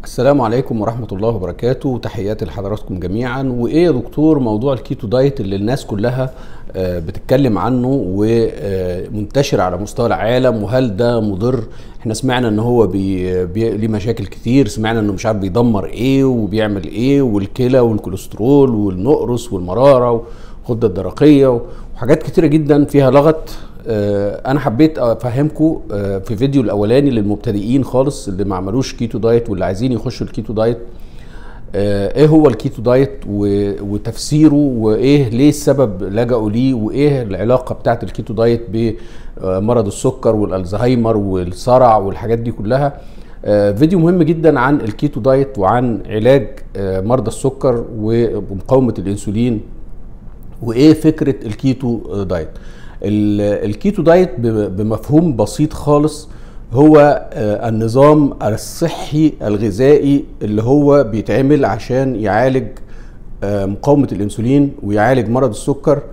السلام عليكم ورحمة الله وبركاته وتحياتي لحضراتكم جميعا وإيه يا دكتور موضوع الكيتو دايت اللي الناس كلها آه، بتتكلم عنه ومنتشر على مستوى العالم وهل ده مضر احنا سمعنا ان هو بي بي ليه مشاكل كتير سمعنا انه مش عارف بيدمر ايه وبيعمل ايه والكلى والكوليسترول والنقرس والمرارة والغدة الدرقية وحاجات كتيرة جدا فيها لغط آه، انا حبيت افهمكم آه، في فيديو الاولاني للمبتدئين خالص اللي ما عملوش كيتو دايت واللي عايزين يخشوا الكيتو دايت آه، ايه هو الكيتو دايت و- وتفسيره وايه ليه السبب لجأوا ليه وايه العلاقه بتاعت الكيتو دايت بمرض السكر والالزهايمر والصرع والحاجات دي كلها آه، فيديو مهم جدا عن الكيتو دايت وعن علاج آه، مرضى السكر ومقاومه الانسولين وايه فكره الكيتو دايت ال- الكيتو دايت ب- بمفهوم بسيط خالص هو آه، النظام الصحي الغذائي اللي هو بيتعمل عشان يعالج آه، مقاومه الانسولين ويعالج مرض السكر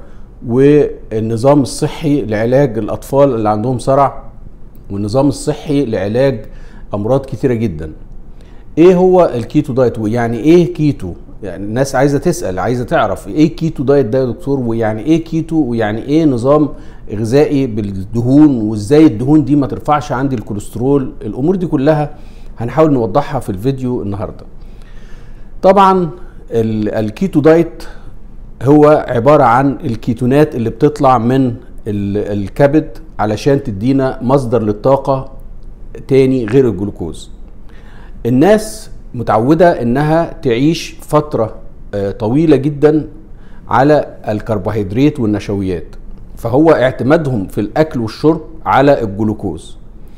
والنظام الصحي لعلاج الاطفال اللي عندهم صرع والنظام الصحي لعلاج امراض كتيره جدا ايه هو الكيتو دايت ويعني ايه كيتو يعني الناس عايزه تسال عايزه تعرف ايه كيتو دايت ده يا دكتور ويعني ايه كيتو ويعني ايه نظام غذائي بالدهون وازاي الدهون دي ما ترفعش عندي الكوليسترول الامور دي كلها هنحاول نوضحها في الفيديو النهارده طبعا ال- الكيتو دايت هو عبارة عن الكيتونات اللي بتطلع من ال- الكبد علشان تدينا مصدر للطاقة تاني غير الجلوكوز الناس متعودة انها تعيش فترة آه، طويلة جدا على الكربوهيدرات والنشويات فهو اعتمادهم في الاكل والشرب على الجلوكوز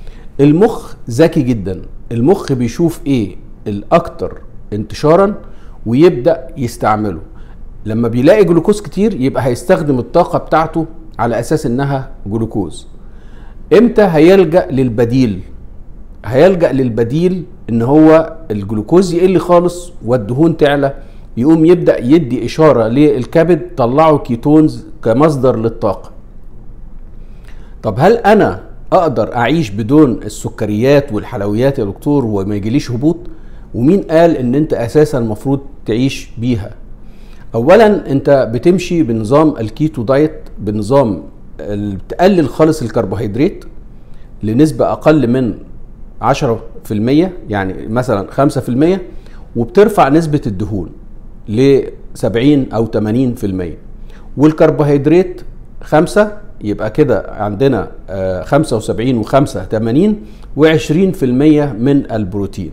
المخ ذكي جدا المخ بيشوف ايه الاكثر انتشارا ويبدا يستعمله لما بيلاقي جلوكوز كتير يبقى هيستخدم الطاقه بتاعته على اساس انها جلوكوز امتى هيلجا للبديل هيلجا للبديل ان هو الجلوكوز يقل خالص والدهون تعلى يقوم يبدا يدي اشاره للكبد طلعوا كيتونز كمصدر للطاقه طب هل انا اقدر اعيش بدون السكريات والحلويات يا دكتور وما يجيليش هبوط ومين قال ان انت اساسا المفروض تعيش بيها اولا انت بتمشي بنظام الكيتو دايت بنظام ال- بتقلل خالص الكربوهيدرات لنسبة أقل من 10% يعني مثلا 5% وبترفع نسبة الدهون ل 70 أو 80% والكربوهيدرات 5 يبقى كده عندنا آه، 75 و5 80 و20% من البروتين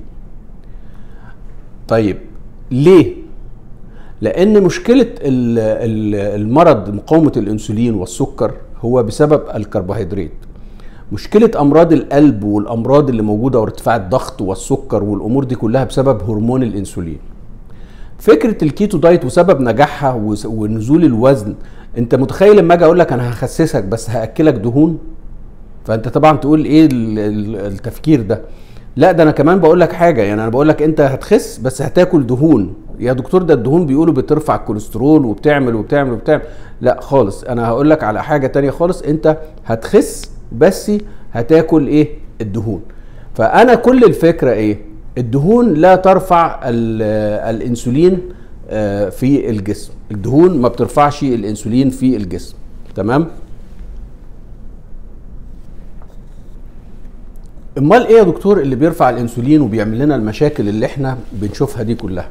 طيب ليه؟ لان مشكله ال- ال- المرض مقاومه الانسولين والسكر هو بسبب الكربوهيدرات مشكله امراض القلب والامراض اللي موجوده وارتفاع الضغط والسكر والامور دي كلها بسبب هرمون الانسولين فكره الكيتو دايت وسبب نجاحها وس- ونزول الوزن انت متخيل لما اجي اقول لك انا هخسسك بس هاكلك دهون فانت طبعا تقول ايه ال- ال- التفكير ده لا ده انا كمان بقول لك حاجه يعني انا بقول لك انت هتخس بس هتاكل دهون يا دكتور ده الدهون بيقولوا بترفع الكوليسترول وبتعمل وبتعمل وبتعمل لا خالص انا هقول لك على حاجه تانية خالص انت هتخس بس هتاكل ايه الدهون فانا كل الفكره ايه الدهون لا ترفع ال- الانسولين آه، في الجسم الدهون ما بترفعش الانسولين في الجسم تمام امال ايه يا دكتور اللي بيرفع الانسولين وبيعمل لنا المشاكل اللي احنا بنشوفها دي كلها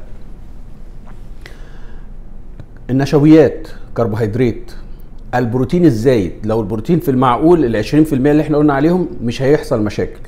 النشويات كربوهيدرات البروتين الزايد لو البروتين في المعقول ال 20% اللي احنا قلنا عليهم مش هيحصل مشاكل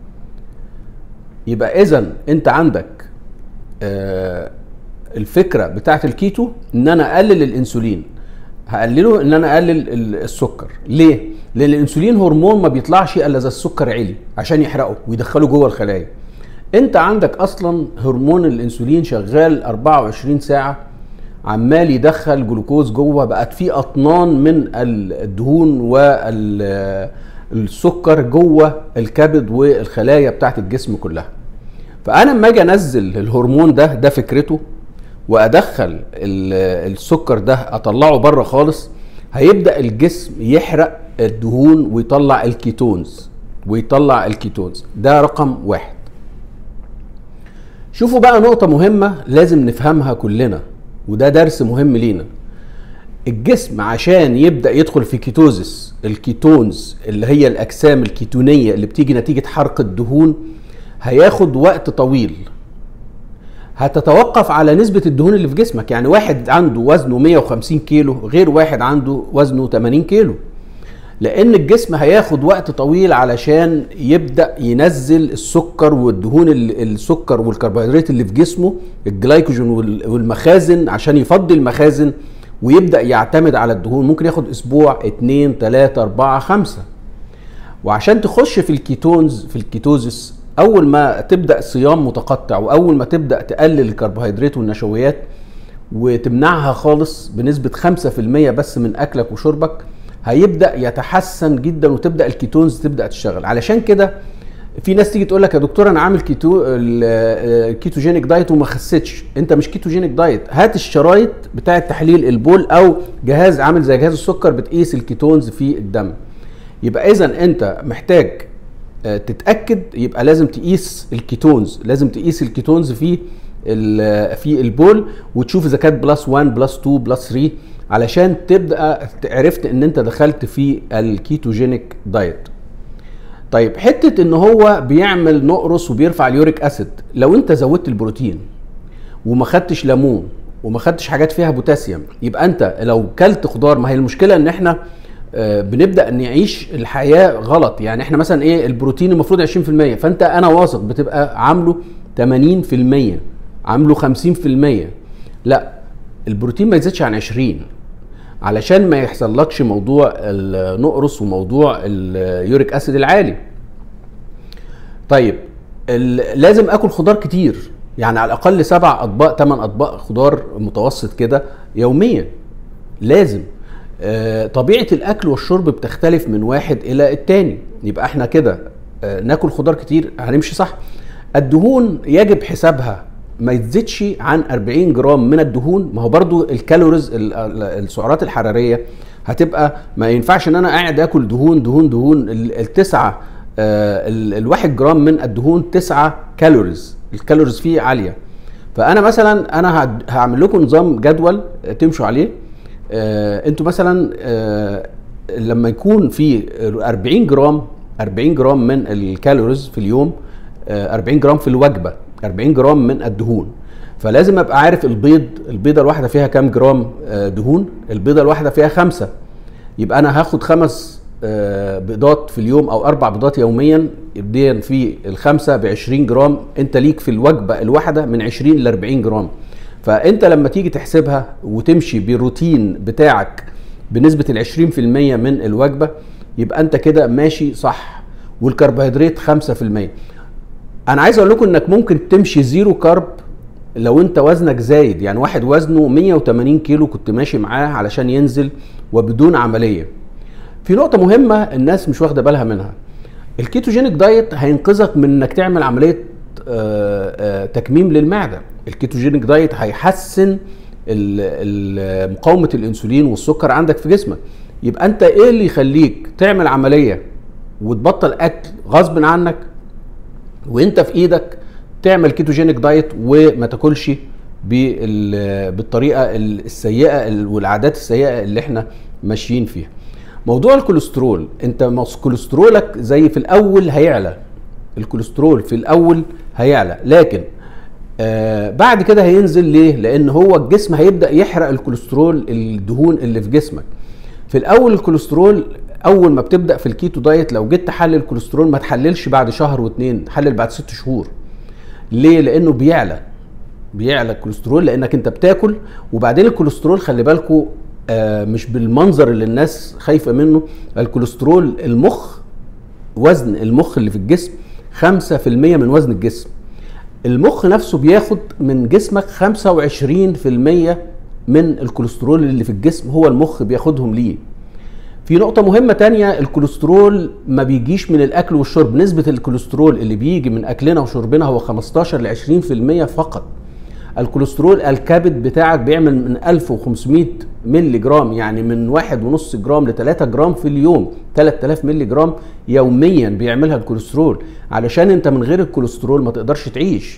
يبقى اذا انت عندك آه الفكره بتاعت الكيتو ان انا اقلل الانسولين هقلله ان انا اقلل ال- السكر ليه لان الانسولين هرمون ما بيطلعش الا اذا السكر عالي عشان يحرقه ويدخله جوه الخلايا انت عندك اصلا هرمون الانسولين شغال 24 ساعه عمال يدخل جلوكوز جوه بقت في اطنان من ال- الدهون والسكر جوه الكبد والخلايا بتاعت الجسم كلها فانا لما اجي انزل الهرمون ده ده فكرته وادخل ال- السكر ده اطلعه بره خالص هيبدا الجسم يحرق الدهون ويطلع الكيتونز ويطلع الكيتونز ده رقم واحد شوفوا بقى نقطة مهمة لازم نفهمها كلنا وده درس مهم لينا الجسم عشان يبدأ يدخل في كيتوزس الكيتونز اللي هي الأجسام الكيتونية اللي بتيجي نتيجة حرق الدهون هياخد وقت طويل هتتوقف على نسبة الدهون اللي في جسمك يعني واحد عنده وزنه 150 كيلو غير واحد عنده وزنه 80 كيلو لان الجسم هياخد وقت طويل علشان يبدا ينزل السكر والدهون السكر والكربوهيدرات اللي في جسمه الجلايكوجين والمخازن عشان يفضي المخازن ويبدا يعتمد على الدهون ممكن ياخد اسبوع اتنين تلاتة اربعة خمسة وعشان تخش في الكيتونز في الكيتوزس اول ما تبدا صيام متقطع واول ما تبدا تقلل الكربوهيدرات والنشويات وتمنعها خالص بنسبه 5% بس من اكلك وشربك هيبدا يتحسن جدا وتبدا الكيتونز تبدا تشتغل علشان كده في ناس تيجي تقول لك يا دكتور انا عامل كيتو الكيتوجينيك دايت وما خسيتش انت مش كيتوجينيك دايت هات الشرايط بتاعه تحليل البول او جهاز عامل زي جهاز السكر بتقيس الكيتونز في الدم يبقى اذا انت محتاج تتاكد يبقى لازم تقيس الكيتونز لازم تقيس الكيتونز في في البول وتشوف اذا كانت بلس 1 بلس 2 بلس 3 علشان تبدا عرفت ان انت دخلت في الكيتوجينيك دايت طيب حته ان هو بيعمل نقرص وبيرفع اليوريك اسيد لو انت زودت البروتين وما خدتش ليمون وما خدتش حاجات فيها بوتاسيوم يبقى انت لو كلت خضار ما هي المشكله ان احنا بنبدا نعيش الحياه غلط يعني احنا مثلا ايه البروتين المفروض 20% فانت انا واثق بتبقى عامله 80% عامله 50% لا البروتين ما يزيدش عن 20 علشان ما يحصلكش موضوع النقرس وموضوع اليوريك اسيد العالي طيب لازم اكل خضار كتير يعني على الاقل سبع اطباق ثمان اطباق خضار متوسط كده يوميا لازم آه طبيعه الاكل والشرب بتختلف من واحد الى التاني يبقى احنا كده آه ناكل خضار كتير هنمشي صح الدهون يجب حسابها ما يتزيدش عن 40 جرام من الدهون ما هو برضو الكالوريز السعرات الحراريه هتبقى ما ينفعش ان انا قاعد اكل دهون دهون دهون التسعه آه الواحد جرام من الدهون تسعة كالوريز الكالوريز فيه عاليه فانا مثلا انا هعمل لكم نظام جدول تمشوا عليه آه انتوا مثلا آه لما يكون في 40 جرام 40 جرام من الكالوريز في اليوم آه 40 جرام في الوجبه 40 جرام من الدهون فلازم ابقى عارف البيض البيضه الواحده فيها كام جرام دهون البيضه الواحده فيها خمسة يبقى انا هاخد خمس بيضات في اليوم او اربع بيضات يوميا يبديا في الخمسه ب 20 جرام انت ليك في الوجبه الواحده من 20 ل 40 جرام فانت لما تيجي تحسبها وتمشي بالروتين بتاعك بنسبه ال 20% من الوجبه يبقى انت كده ماشي صح والكربوهيدرات 5% انا عايز اقول لكم انك ممكن تمشي زيرو كارب لو انت وزنك زايد يعني واحد وزنه 180 كيلو كنت ماشي معاه علشان ينزل وبدون عمليه في نقطه مهمه الناس مش واخده بالها منها الكيتوجينيك دايت هينقذك من انك تعمل عمليه تكميم للمعده الكيتوجينيك دايت هيحسن مقاومه الانسولين والسكر عندك في جسمك يبقى انت ايه اللي يخليك تعمل عمليه وتبطل اكل غصب عنك وانت في ايدك تعمل كيتوجينيك دايت وما تاكلش بالطريقه السيئه والعادات السيئه اللي احنا ماشيين فيها موضوع الكوليسترول انت كوليسترولك زي في الاول هيعلى الكوليسترول في الاول هيعلى لكن آه بعد كده هينزل ليه لان هو الجسم هيبدا يحرق الكوليسترول الدهون اللي في جسمك في الاول الكوليسترول اول ما بتبدا في الكيتو دايت لو جيت تحلل الكوليسترول ما تحللش بعد شهر واتنين تحلل بعد ست شهور ليه لانه بيعلى بيعلى الكوليسترول لانك انت بتاكل وبعدين الكوليسترول خلي بالكوا آه مش بالمنظر اللي الناس خايفه منه الكوليسترول المخ وزن المخ اللي في الجسم 5% من وزن الجسم المخ نفسه بياخد من جسمك 25% من الكوليسترول اللي في الجسم هو المخ بياخدهم ليه في نقطة مهمة تانية الكوليسترول ما بيجيش من الأكل والشرب نسبة الكوليسترول اللي بيجي من أكلنا وشربنا هو 15 ل 20% فقط الكوليسترول الكبد بتاعك بيعمل من 1500 ملي جرام يعني من واحد ونص جرام ل 3 جرام في اليوم 3000 ملي جرام يوميا بيعملها الكوليسترول علشان انت من غير الكوليسترول ما تقدرش تعيش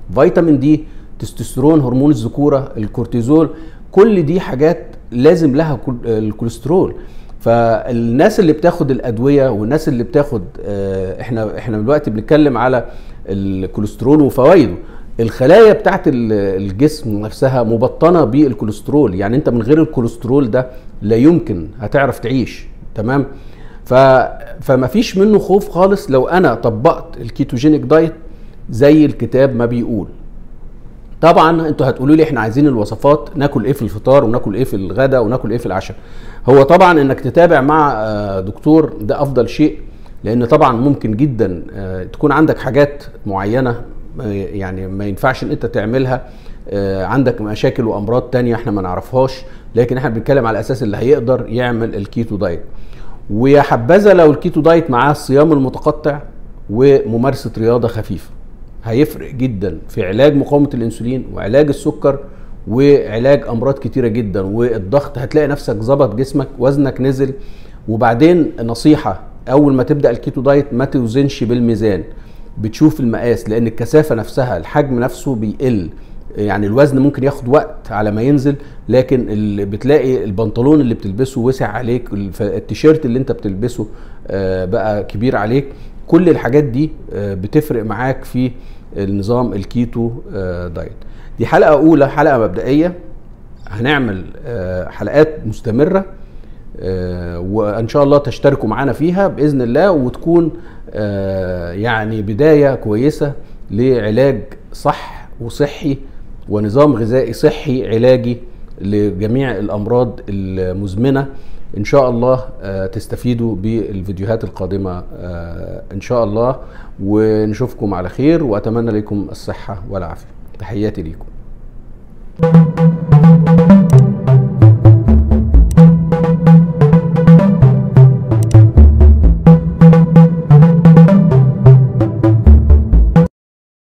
فيتامين دي تستوستيرون هرمون الذكوره الكورتيزول كل دي حاجات لازم لها الكوليسترول فالناس اللي بتاخد الادويه والناس اللي بتاخد احنا احنا دلوقتي بنتكلم على الكوليسترول وفوائده الخلايا بتاعت الجسم نفسها مبطنه بالكوليسترول يعني انت من غير الكوليسترول ده لا يمكن هتعرف تعيش تمام ف فما فيش منه خوف خالص لو انا طبقت الكيتوجينيك دايت زي الكتاب ما بيقول طبعا انتوا هتقولوا لي احنا عايزين الوصفات ناكل ايه في الفطار وناكل ايه في الغداء وناكل ايه في العشاء هو طبعا انك تتابع مع دكتور ده افضل شيء لان طبعا ممكن جدا تكون عندك حاجات معينه يعني ما ينفعش ان انت تعملها عندك مشاكل وامراض تانية احنا ما نعرفهاش لكن احنا بنتكلم على اساس اللي هيقدر يعمل الكيتو دايت ويا حبذا لو الكيتو دايت معاه الصيام المتقطع وممارسه رياضه خفيفه هيفرق جدا في علاج مقاومه الانسولين وعلاج السكر وعلاج امراض كتيره جدا والضغط هتلاقي نفسك ظبط جسمك وزنك نزل وبعدين نصيحه اول ما تبدا الكيتو دايت ما توزنش بالميزان بتشوف المقاس لان الكثافه نفسها الحجم نفسه بيقل يعني الوزن ممكن ياخد وقت على ما ينزل لكن اللي بتلاقي البنطلون اللي بتلبسه وسع عليك التيشيرت اللي انت بتلبسه بقى كبير عليك كل الحاجات دي بتفرق معاك في النظام الكيتو دايت دي حلقه اولى حلقه مبدئيه هنعمل حلقات مستمره وان شاء الله تشتركوا معانا فيها باذن الله وتكون يعني بدايه كويسه لعلاج صح وصحي ونظام غذائي صحي علاجي لجميع الامراض المزمنه ان شاء الله تستفيدوا بالفيديوهات القادمه ان شاء الله ونشوفكم على خير واتمنى لكم الصحه والعافيه تحياتي ليكم